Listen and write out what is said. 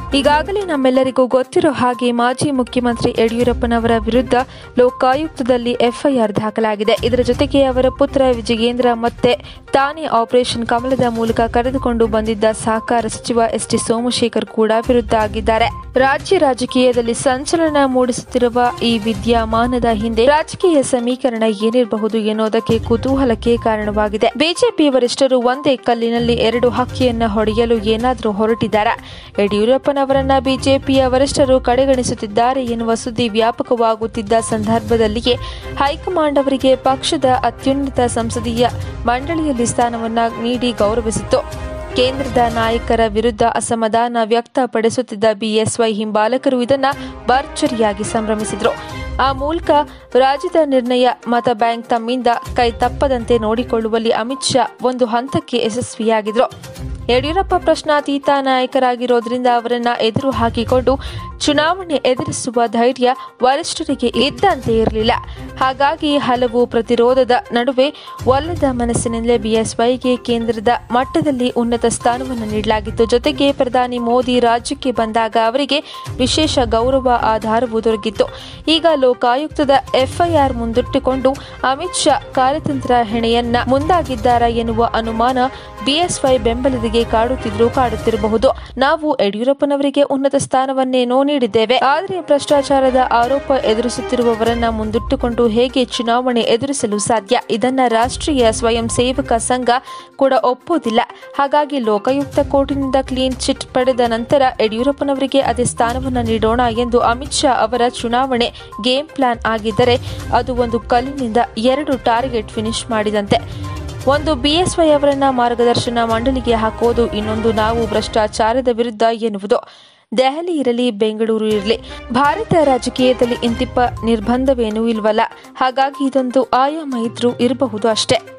ಈಗಾಗಲೇ ನಮ್ಮೆಲ್ಲರಿಗೂ ಗೊತ್ತಿರೋ ಹಾಗೆ ಮಾಜಿ ಮುಖ್ಯಮಂತ್ರಿ ಯಡಿಯೂರಪ್ಪನವರ ವಿರುದ್ಧ ಲೋಕಾಯುಕ್ತದಲ್ಲಿ ಎಫ್ಐಆರ್ ದಾಖಲಾಗಿದೆ ಇದರ ಜೊತೆಗೆ ಅವರ ಪುತ್ರ ವಿಜಯೇಂದ್ರ ಮತ್ತೆ ತಾನೇ ಆಪರೇಷನ್ ಕಮಲದ ಮೂಲಕ ಕರೆದುಕೊಂಡು ಬಂದಿದ್ದ ಸಹಕಾರ ಸಚಿವ ಎಸ್ ಟಿ ಸೋಮಶೇಖರ್ ಕೂಡ ವಿರುದ್ಧ ಆಗಿದ್ದಾರೆ ರಾಜ್ಯ ರಾಜಕೀಯದಲ್ಲಿ ಸಂಚಲನ ಮೂಡಿಸುತ್ತಿರುವ ಈ ವಿದ್ಯಮಾನದ ಹಿಂದೆ ರಾಜಕೀಯ ಸಮೀಕರಣ ಏನಿರಬಹುದು ಎನ್ನುವುದಕ್ಕೆ ಕುತೂಹಲಕ್ಕೆ ಕಾರಣವಾಗಿದೆ ಬಿಜೆಪಿ ವರಿಷ್ಠರು ಒಂದೇ ಕಲ್ಲಿನಲ್ಲಿ ಎರಡು ಹಕ್ಕಿಯನ್ನ ಹೊಡೆಯಲು ಏನಾದರೂ ಹೊರಟಿದ್ದಾರಾ ಯಡಿಯೂರಪ್ಪನವರನ್ನ ಬಿಜೆಪಿಯ ವರಿಷ್ಠರು ಕಡೆಗಣಿಸುತ್ತಿದ್ದಾರೆ ಎನ್ನುವ ಸುದ್ದಿ ವ್ಯಾಪಕವಾಗುತ್ತಿದ್ದ ಸಂದರ್ಭದಲ್ಲಿಯೇ ಹೈಕಮಾಂಡ್ ಅವರಿಗೆ ಪಕ್ಷದ ಅತ್ಯುನ್ನತ ಸಂಸದೀಯ ಮಂಡಳಿಯಲ್ಲಿ ಸ್ಥಾನವನ್ನ ನೀಡಿ ಗೌರವಿಸಿತ್ತು ಕೇಂದ್ರದ ನಾಯಕರ ವಿರುದ್ಧ ಅಸಮಾಧಾನ ವ್ಯಕ್ತಪಡಿಸುತ್ತಿದ್ದ ಬಿಎಸ್ವೈ ಹಿಂಬಾಲಕರು ಇದನ್ನ ಭರ್ಜರಿಯಾಗಿ ಸಂಭ್ರಮಿಸಿದ್ರು ಆ ಮೂಲಕ ರಾಜ್ಯದ ನಿರ್ಣಯ ಮತ ಬ್ಯಾಂಕ್ ತಮ್ಮಿಂದ ಕೈ ತಪ್ಪದಂತೆ ನೋಡಿಕೊಳ್ಳುವಲ್ಲಿ ಅಮಿತ್ ಶಾ ಒಂದು ಹಂತಕ್ಕೆ ಯಶಸ್ವಿಯಾಗಿದ್ರು ಯಡಿಯೂರಪ್ಪ ಪ್ರಶ್ನಾತೀತ ನಾಯಕರಾಗಿರೋದ್ರಿಂದ ಅವರನ್ನ ಎದುರು ಹಾಕಿಕೊಂಡು ಚುನಾವಣೆ ಎದುರಿಸುವ ಧೈರ್ಯ ವರಿಷ್ಠರಿಗೆ ಇದ್ದಂತೆ ಇರಲಿಲ್ಲ ಹಾಗಾಗಿ ಹಲವು ಪ್ರತಿರೋಧದ ನಡುವೆ ಒಲ್ಲದ ಮನಸ್ಸಿನಲ್ಲೇ ಬಿಎಸ್ವೈಗೆ ಕೇಂದ್ರದ ಮಟ್ಟದಲ್ಲಿ ಉನ್ನತ ಸ್ಥಾನವನ್ನು ನೀಡಲಾಗಿತ್ತು ಜೊತೆಗೆ ಪ್ರಧಾನಿ ಮೋದಿ ರಾಜ್ಯಕ್ಕೆ ಬಂದಾಗ ಅವರಿಗೆ ವಿಶೇಷ ಗೌರವ ಆಧಾರವೂ ದೊರಕಿತ್ತು ಈಗ ಲೋಕಾಯುಕ್ತದ ಎಫ್ಐಆರ್ ಮುಂದಿಟ್ಟುಕೊಂಡು ಅಮಿತ್ ಶಾ ಕಾರ್ಯತಂತ್ರ ಹೆಣೆಯನ್ನ ಮುಂದಾಗಿದ್ದಾರಾ ಎನ್ನುವ ಅನುಮಾನ ಬಿಎಸ್ವೈ ಬೆಂಬಲಿಗರಿಗೆ ಕಾಡುತ್ತಿದ್ರು ಕಾಡುತ್ತಿರಬಹುದು ನಾವು ಯಡಿಯೂರಪ್ಪನವರಿಗೆ ಉನ್ನತ ಸ್ಥಾನವನ್ನೇನೋ ನೀಡಿದ್ದೇವೆ ಆದರೆ ಭ್ರಷ್ಟಾಚಾರದ ಆರೋಪ ಎದುರಿಸುತ್ತಿರುವವರನ್ನ ಮುಂದಿಟ್ಟುಕೊಂಡು ಹೇಗೆ ಚುನಾವಣೆ ಎದುರಿಸಲು ಸಾಧ್ಯ ಇದನ್ನ ರಾಷ್ಟ್ರೀಯ ಸ್ವಯಂ ಸೇವಕ ಸಂಘ ಕೂಡ ಒಪ್ಪುವುದಿಲ್ಲ ಹಾಗಾಗಿ ಲೋಕಾಯುಕ್ತ ಕೋರ್ಟಿನಿಂದ ಕ್ಲೀನ್ ಚಿಟ್ ಪಡೆದ ನಂತರ ಯಡಿಯೂರಪ್ಪನವರಿಗೆ ಅದೇ ಸ್ಥಾನವನ್ನ ನೀಡೋಣ ಎಂದು ಅಮಿತ್ ಶಾ ಅವರ ಚುನಾವಣೆ ಗೇಮ್ ಪ್ಲಾನ್ ಆಗಿದ್ದರೆ ಅದು ಒಂದು ಕಲ್ಲಿನಿಂದ ಎರಡು ಟಾರ್ಗೆಟ್ ಫಿನಿಶ್ ಮಾಡಿದಂತೆ ಒಂದು ಬಿಎಸ್ವೈ ಅವರನ್ನ ಮಾರ್ಗದರ್ಶನ ಮಂಡಳಿಗೆ ಹಾಕೋದು ಇನ್ನೊಂದು ನಾವು ಭ್ರಷ್ಟಾಚಾರದ ವಿರುದ್ಧ ಎನ್ನುವುದು ದೆಹಲಿ ಇರಲಿ ಬೆಂಗಳೂರು ಇರಲಿ ಭಾರತ ರಾಜಕೀಯದಲ್ಲಿ ಇಂತಿಪ್ಪ ನಿರ್ಬಂಧವೇನೂ ಇಲ್ವಲ್ಲ ಹಾಗಾಗಿ ಇದೊಂದು ಆಯಾಮ ಇದ್ರೂ ಇರಬಹುದು ಅಷ್ಟೇ